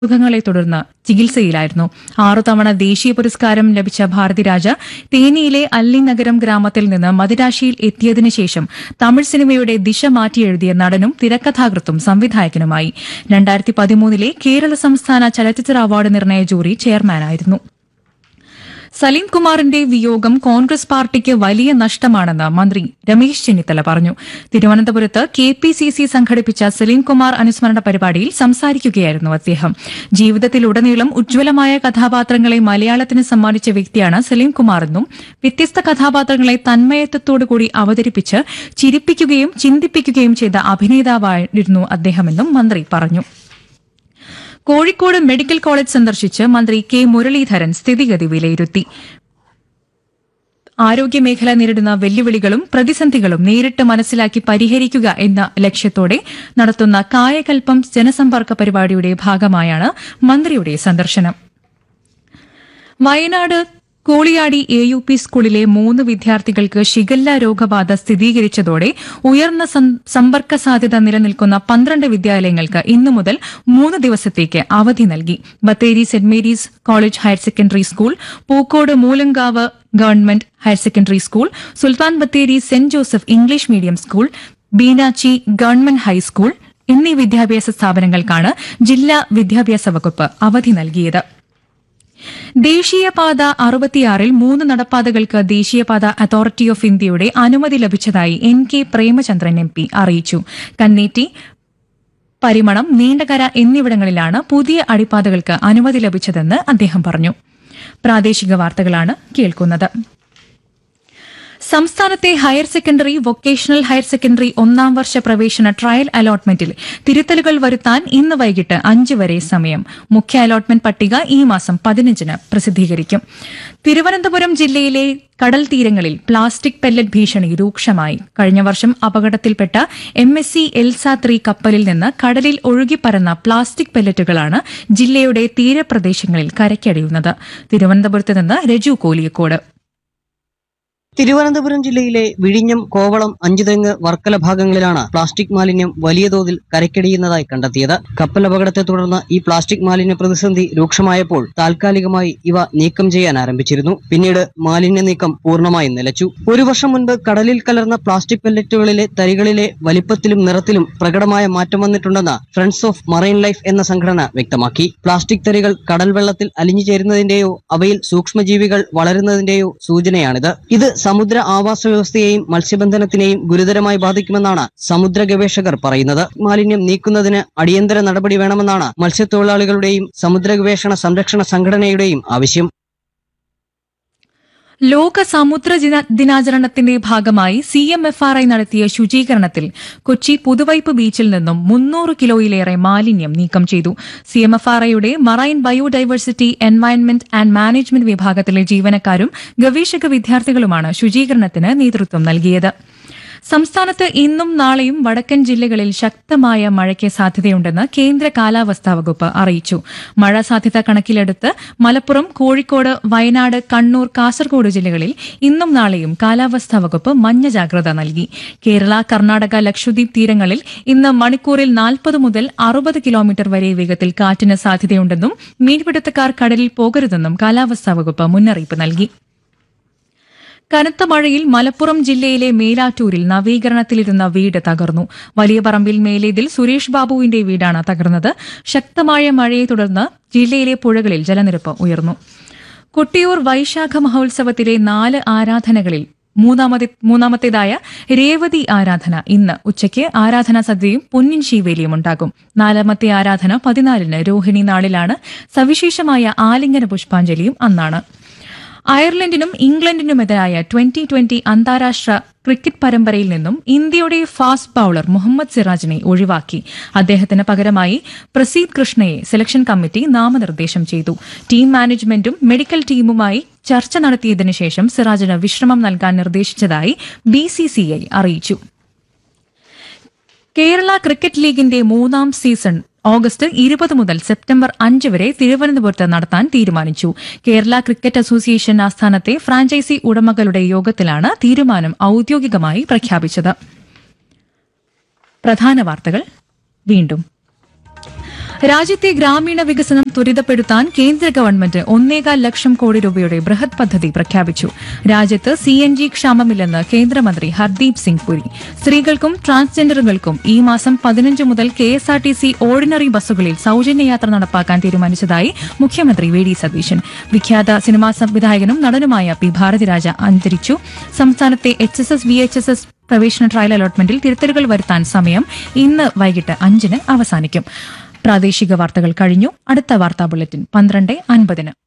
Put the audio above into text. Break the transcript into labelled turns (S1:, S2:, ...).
S1: അസുഖങ്ങളെ തുടർന്ന് ചികിത്സയിലായിരുന്നു ആറു തവണ ദേശീയ പുരസ്കാരം ലഭിച്ച ഭാരതിരാജ തേനിയിലെ അല്ലിനഗരം ഗ്രാമത്തിൽ നിന്ന് മദിരാശിയിൽ എത്തിയതിനു ശേഷം തമിഴ് സിനിമയുടെ ദിശ മാറ്റിയെഴുതിയ നടനും തിരക്കഥാകൃത്തും സംവിധായകനുമായി രണ്ടായിരത്തി പതിമൂന്നിലെ കേരള സംസ്ഥാന ചലച്ചിത്ര അവാർഡ് നിർണയ ജൂറി ചെയർമാനായിരുന്നു സലീം കുമാറിന്റെ വിയോഗം കോൺഗ്രസ് പാർട്ടിക്ക് വലിയ നഷ്ടമാണെന്ന് മന്ത്രി രമേശ് ചെന്നിത്തല പറഞ്ഞു തിരുവനന്തപുരത്ത് കെ പി സി സി സംഘടിപ്പിച്ച സലീം കുമാർ അനുസ്മരണ പരിപാടിയിൽ സംസാരിക്കുകയായിരുന്നു അദ്ദേഹം ജീവിതത്തിലുടനീളം ഉജ്ജ്വലമായ കഥാപാത്രങ്ങളെ മലയാളത്തിന് സമ്മാനിച്ച വ്യക്തിയാണ് സലീം കുമാറെന്നും വ്യത്യസ്ത കഥാപാത്രങ്ങളെ തന്മയത്വത്തോടുകൂടി അവതരിപ്പിച്ച് ചിരിപ്പിക്കുകയും ചിന്തിപ്പിക്കുകയും ചെയ്ത അഭിനേതാവായിരുന്നു അദ്ദേഹമെന്നും മന്ത്രി പറഞ്ഞു കോഴിക്കോട് മെഡിക്കൽ കോളേജ് സന്ദർശിച്ച് മന്ത്രി കെ മുരളീധരൻ സ്ഥിതിഗതി വിലയിരുത്തി ആരോഗ്യമേഖല നേരിടുന്ന വെല്ലുവിളികളും പ്രതിസന്ധികളും നേരിട്ട് മനസ്സിലാക്കി പരിഹരിക്കുക എന്ന ലക്ഷ്യത്തോടെ നടത്തുന്ന കായകൽപ്പം ജനസമ്പർക്ക പരിപാടിയുടെ ഭാഗമായാണ് മന്ത്രിയുടെ സന്ദർശനം Wayanad Koliyadi A U P സ്കൂളിലെ മൂന്ന് വിദ്യാർത്ഥികൾക്ക് ഷിഗല്ല രോഗബാധ സ്ഥിരീകരിച്ചതോടെ ഉയർന്ന സം- സമ്പർക്ക സാധ്യത നിലനിൽക്കുന്ന പന്ത്രണ്ട് വിദ്യാലയങ്ങൾക്ക് ഇന്നു മുതൽ മൂന്ന് ദിവസത്തേക്ക് അവധി നൽകി Bathery Saint Mary's college higher secondary school Pookode Moolankavu government higher secondary school Sultan Bathery Saint Joseph English medium school Beenachi government high school എന്നീ വിദ്യാഭ്യാസ സ്ഥാപനങ്ങൾക്കാണ് ജില്ലാ വിദ്യാഭ്യാസ വകുപ്പ് അവധി നൽകിയത് ദേശീയപാത അറുപത്തിയാറിൽ മൂന്ന് നടപ്പാതകൾക്ക് ദേശീയപാത അതോറിറ്റി ഓഫ് ഇന്ത്യയുടെ അനുമതി ലഭിച്ചതായി N K Premachandran M P അറിയിച്ചു കന്നേറ്റി പരിമണം നീണ്ടകര എന്നിവിടങ്ങളിലാണ് പുതിയ അടിപ്പാതകൾക്ക് അനുമതി ലഭിച്ചതെന്ന് അദ്ദേഹം പറഞ്ഞു പ്രാദേശിക വാർത്തകളാണ് കേൾക്കുന്നത് സംസ്ഥാനത്തെ higher secondary vocational higher secondary ഒന്നാം വർഷ പ്രവേശന ട്രയൽ അലോട്ട്മെന്റിൽ തിരുത്തലുകൾ വരുത്താൻ ഇന്ന് വൈകിട്ട് അഞ്ച് വരെ സമയം മുഖ്യ അലോട്ട്മെന്റ് പട്ടിക ഈ മാസം പതിനഞ്ചിന് പ്രസിദ്ധീകരിക്കും തിരുവനന്തപുരം ജില്ലയിലെ കടൽ തീരങ്ങളിൽ പ്ലാസ്റ്റിക് പെല്ലറ്റ് ഭീഷണി രൂക്ഷമായി കഴിഞ്ഞ വർഷം അപകടത്തിൽപ്പെട്ട M S C Elsa three കപ്പലിൽ നിന്ന് കടലിൽ ഒഴുകിപ്പറന്ന പ്ലാസ്റ്റിക് പെല്ലറ്റുകളാണ് ജില്ലയുടെ തീരപ്രദേശങ്ങളിൽ കരയ്ക്കടിയുന്നത് തിരുവനന്തപുരത്ത് നിന്ന് രജു കോലിയക്കോട്
S2: തിരുവനന്തപുരം ജില്ലയിലെ വിഴിഞ്ഞം കോവളം അഞ്ചുതെങ്ങ് വർക്കല ഭാഗങ്ങളിലാണ് പ്ലാസ്റ്റിക് മാലിന്യം വലിയ തോതിൽ കരയ്ക്കടിയുന്നതായി കണ്ടെത്തിയത് കപ്പൽ അപകടത്തെ തുടർന്ന് ഈ പ്ലാസ്റ്റിക് മാലിന്യ പ്രതിസന്ധി രൂക്ഷമായപ്പോൾ താൽക്കാലികമായി ഇവ നീക്കം ചെയ്യാൻ ആരംഭിച്ചിരുന്നു പിന്നീട് മാലിന്യ നീക്കം പൂർണ്ണമായും നിലച്ചു ഒരു വർഷം മുൻപ് കടലിൽ കലർന്ന പ്ലാസ്റ്റിക് പെല്ലറ്റുകളിലെ തരികളിലെ വലിപ്പത്തിലും നിറത്തിലും പ്രകടമായ മാറ്റം വന്നിട്ടുണ്ടെന്ന് ഫ്രണ്ട്സ് ഓഫ് മറൈൻ ലൈഫ് എന്ന സംഘടന വ്യക്തമാക്കി പ്ലാസ്റ്റിക് തരികൾ കടൽ വെള്ളത്തിൽ അലിഞ്ഞു ചേരുന്നതിന്റെയോ അവയിൽ സൂക്ഷ്മജീവികൾ വളരുന്നതിന്റെയോ സൂചനയാണിത് ഇത് സമുദ്ര ആവാസ വ്യവസ്ഥയെയും മത്സ്യബന്ധനത്തിനെയും ഗുരുതരമായി ബാധിക്കുമെന്നാണ് സമുദ്ര ഗവേഷകർ പറയുന്നത് മാലിന്യം നീക്കുന്നതിന് അടിയന്തര നടപടി വേണമെന്നാണ് മത്സ്യത്തൊഴിലാളികളുടെയും സമുദ്ര ഗവേഷണ സംരക്ഷണ സംഘടനയുടെയും ആവശ്യം
S1: ലോക സമുദ്ര ദിന- ദിനാചരണത്തിന്റെ ഭാഗമായി C M F R I നടത്തിയ ശുചീകരണത്തിൽ കൊച്ചി പുതുവൈപ്പ് ബീച്ചിൽ നിന്നും മുന്നൂറ് കിലോയിലേറെ മാലിന്യം നീക്കം ചെയ്തു സി എം എഫ് ആർ ഐയുടെ marine biodiversity environment and management വിഭാഗത്തിലെ ജീവനക്കാരും ഗവേഷക വിദ്യാർത്ഥികളുമാണ് ശുചീകരണത്തിന് നേതൃത്വം നൽകിയത് സംസ്ഥാനത്ത് ഇന്നും നാളെയും വടക്കൻ ജില്ലകളിൽ ശക്തമായ മഴയ്ക്ക് സാധ്യതയുണ്ടെന്ന് കേന്ദ്ര കാലാവസ്ഥാ വകുപ്പ് അറിയിച്ചു മഴ സാധ്യത കണക്കിലെടുത്ത് മലപ്പുറം കോഴിക്കോട് വയനാട് കണ്ണൂർ കാസർഗോഡ് ജില്ലകളിൽ ഇന്നും നാളെയും കാലാവസ്ഥാ വകുപ്പ് മഞ്ഞ ജാഗ്രത നൽകി കേരള കർണാടക ലക്ഷദ്വീപ് തീരങ്ങളിൽ ഇന്ന് മണിക്കൂറിൽ നാൽപ്പത് മുതൽ അറുപത് കിലോമീറ്റർ വരെ വേഗത്തിൽ കാറ്റിന് സാധ്യതയുണ്ടെന്നും മീൻപിടുത്തക്കാർ കടലിൽ പോകരുതെന്നും കാലാവസ്ഥാ വകുപ്പ് മുന്നറിയിപ്പ് നൽകി കനത്ത മഴയിൽ മലപ്പുറം ജില്ലയിലെ മേലാറ്റൂരിൽ നവീകരണത്തിലിരുന്ന വീട് തകർന്നു വലിയ പറമ്പിൽ മേലേതിൽ സുരേഷ് ബാബുവിന്റെ വീടാണ് തകർന്നത് ശക്തമായ മഴയെ തുടർന്ന് ജില്ലയിലെ പുഴകളിൽ ജലനിരപ്പ് ഉയർന്നു കൊട്ടിയൂർ വൈശാഖ മഹോത്സവത്തിലെ നാല് ആരാധനകളിൽ മൂന്നാമത്തെ മൂന്നാമത്തേതായ രേവതി ആരാധന ഇന്ന് ഉച്ചയ്ക്ക് ആരാധനാ സദ്യയും പൊന്നിൻ ശീവേലിയും ഉണ്ടാകും നാലാമത്തെ ആരാധന പതിനാലിന് രോഹിണി നാളിലാണ് സവിശേഷമായ ആലിംഗന പുഷ്പാഞ്ജലിയും അന്നാണ് അയർലൻഡിനും ഇംഗ്ലണ്ടിനുമെതിരായ ട്വന്റി ട്വന്റി അന്താരാഷ്ട്ര ക്രിക്കറ്റ് പരമ്പരയിൽ നിന്നും ഇന്ത്യയുടെ ഫാസ്റ്റ് ബൌളർ മുഹമ്മദ് സിറാജിനെ ഒഴിവാക്കി അദ്ദേഹത്തിന് പകരമായി പ്രസീദ് കൃഷ്ണയെ സെലക്ഷൻ കമ്മിറ്റി നാമനിർദ്ദേശം ചെയ്തു ടീം മാനേജ്മെന്റും മെഡിക്കൽ ടീമുമായി ചർച്ച നടത്തിയതിനു ശേഷം സിറാജിന് വിശ്രമം നൽകാൻ നിർദ്ദേശിച്ചതായി ബിസിസിഐ അറിയിച്ചു കേരള ക്രിക്കറ്റ് ലീഗിന്റെ മൂന്നാം സീസൺ ഓഗസ്റ്റ് ഇരുപത് മുതൽ സെപ്റ്റംബർ അഞ്ച് വരെ തിരുവനന്തപുരത്ത് നടത്താൻ തീരുമാനിച്ചു കേരള ക്രിക്കറ്റ് അസോസിയേഷൻ ആസ്ഥാനത്തെ ഫ്രാഞ്ചൈസി ഉടമകളുടെ യോഗത്തിലാണ് തീരുമാനം ഔദ്യോഗികമായി പ്രഖ്യാപിച്ചത് പ്രധാന വാർത്തകൾ വീണ്ടും രാജ്യത്തെ ഗ്രാമീണ വികസനം ത്വരിതപ്പെടുത്താൻ കേന്ദ്ര ഗവൺമെന്റ് ഒന്നേകാൽ ലക്ഷം കോടി രൂപയുടെ ബൃഹത് പദ്ധതി പ്രഖ്യാപിച്ചു രാജ്യത്ത് സി എൻ ജി ക്ഷാമമില്ലെന്ന് കേന്ദ്രമന്ത്രി ഹർദീപ് സിംഗ് പുരി സ്ത്രീകൾക്കും ട്രാൻസ്ജെൻഡറുകൾക്കും ഈ മാസം പതിനഞ്ച് മുതൽ K S R T C ordinary ബസ്സുകളിൽ സൌജന്യ യാത്ര നടപ്പാക്കാൻ തീരുമാനിച്ചതായി മുഖ്യമന്ത്രി വി ഡി സതീശൻ വിഖ്യാത സിനിമാ സംവിധായകനും നടനുമായ പി ഭാരതിരാജ അന്തരിച്ചു സംസ്ഥാനത്തെ H S S V H S S പ്രവേശന ട്രയൽ അലോട്ട്മെന്റിൽ തിരുത്തലുകൾ വരുത്താൻ സമയം ഇന്ന് വൈകിട്ട് അഞ്ചിന് അവസാനിക്കും പ്രാദേശിക വാർത്തകൾ കഴിഞ്ഞു അടുത്ത വാർത്താ ബുള്ളറ്റിൻ പന്ത്രണ്ട് അൻപതിന്